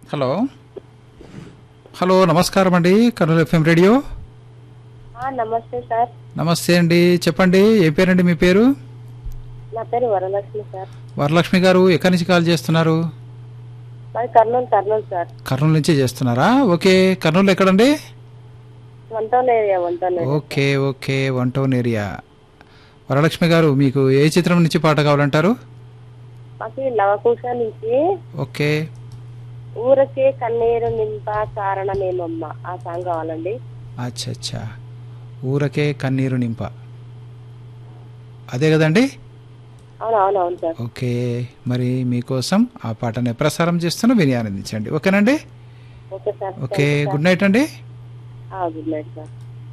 hello hello నమస్కారం అండి Kurnool FM radio ఆ, నమస్తే సార్ నమస్తే అండి చెప్పండి ఏ పేరండి మీ పేరు నా పేరు వరలక్ష్మి సార్ వరలక్ష్మి గారు ఎక్కడి నుంచి కాల్ చేస్తున్నారు మాది కర్నూలు కర్నూలు సార్ కర్నూలు నుంచి చేస్తున్నారా ఓకే కర్నూలు ఎక్కడండి one town area one town area okay okay one town area Varalakshmi గారు మీకు ఏ చిత్రం నుంచి పాట కావాలంటారు మాకు ఈ లవకుశ నుంచి ఓకే ఊరకే కన్నీరు నింప కారణమేమమ్మ ఆ సాంగ్ కావాలండి అచ్చా అచ్చా ఊరకే కన్నీరు నింప అదే కదండి అవును అవును అవును సార్ ఓకే మరి మీకోసం ఆ పాటని ప్రసారం చేస్తున్న విని ఆనందించండి ఓకేనండి okay sir okay good night అండి గుడ్ నైట్ సార్